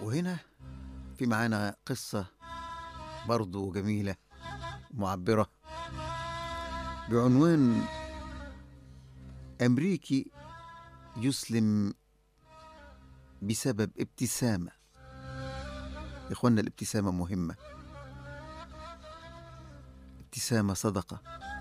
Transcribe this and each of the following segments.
وهنا في معانا قصة برضو جميلة معبرة بعنوان أمريكي يسلم بسبب ابتسامة يا إخوانا الابتسامة مهمة ابتسامة صدقة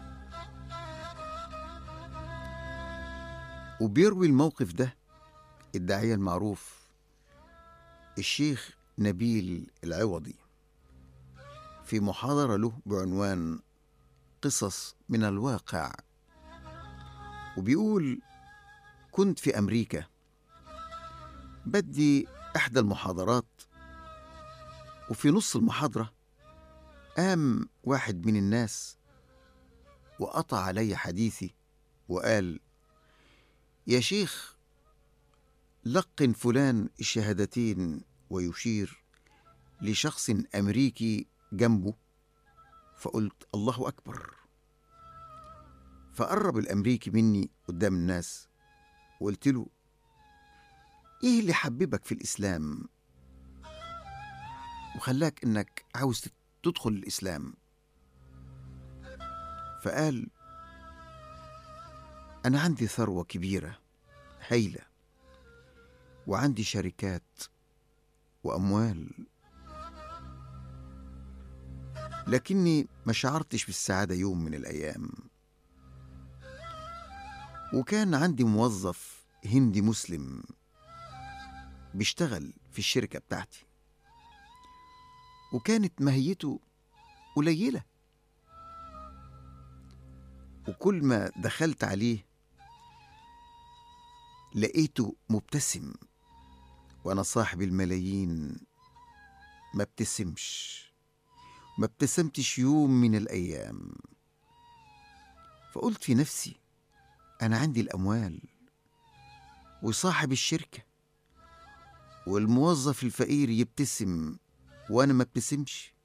وبيروي الموقف ده الداعية المعروف الشيخ نبيل العوضي في محاضرة له بعنوان قصص من الواقع وبيقول كنت في أمريكا بدي إحدى المحاضرات وفي نص المحاضرة قام واحد من الناس وقطع علي حديثي وقال يا شيخ لقن فلان الشهادتين ويشير لشخص امريكي جنبه فقلت الله اكبر فقرب الامريكي مني قدام الناس وقلت له ايه اللي حببك في الاسلام وخلاك انك عاوز تدخل الاسلام فقال انا عندي ثروه كبيره هايله وعندي شركات واموال لكني ما شعرتش بالسعاده يوم من الايام وكان عندي موظف هندي مسلم بيشتغل في الشركه بتاعتي وكانت ماهيته قليله وكل ما دخلت عليه لقيته مبتسم وانا صاحب الملايين ما ابتسمش ما ابتسمتش يوم من الايام فقلت في نفسي انا عندي الاموال وصاحب الشركه والموظف الفقير يبتسم وانا ما ابتسمش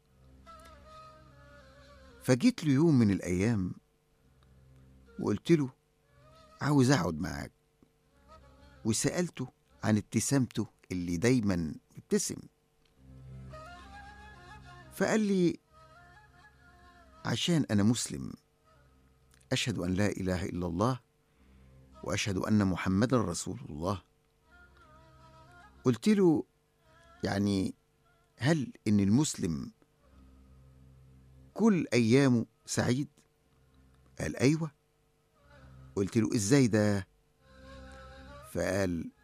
فجيت له يوم من الايام وقلت له عاوز اقعد معاك وسالته عن ابتسامته اللي دايما بيبتسم فقال لي عشان انا مسلم اشهد ان لا اله الا الله واشهد ان محمدا رسول الله قلت له يعني هل ان المسلم كل ايامه سعيد قال ايوه قلت له ازاي ده فقال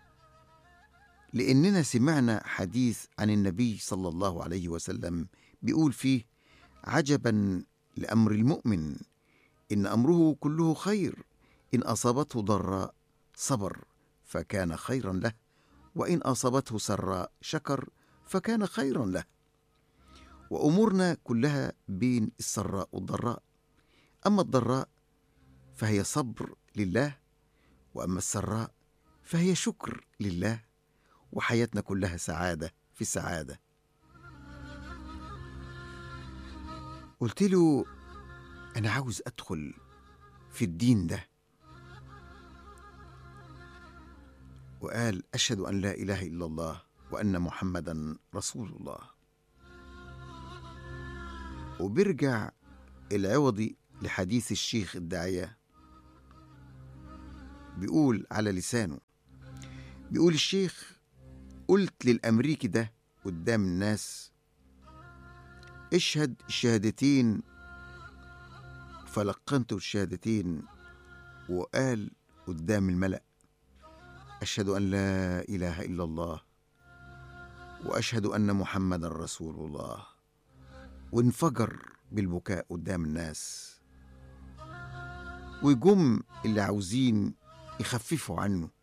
لاننا سمعنا حديث عن النبي صلى الله عليه وسلم بيقول فيه عجبا لامر المؤمن ان امره كله خير ان اصابته ضراء صبر فكان خيرا له وان اصابته سراء شكر فكان خيرا له وامورنا كلها بين السراء والضراء اما الضراء فهي صبر لله واما السراء فهي شكر لله وحياتنا كلها سعاده في سعاده قلت له انا عاوز ادخل في الدين ده وقال اشهد ان لا اله الا الله وان محمدا رسول الله وبرجع العوضي لحديث الشيخ الداعيه بيقول على لسانه بيقول الشيخ قلت للأمريكي ده قدام الناس اشهد الشهادتين فلقنته الشهادتين وقال قدام الملأ أشهد أن لا إله إلا الله وأشهد أن محمدا رسول الله وانفجر بالبكاء قدام الناس ويجم اللي عاوزين يخففوا عنه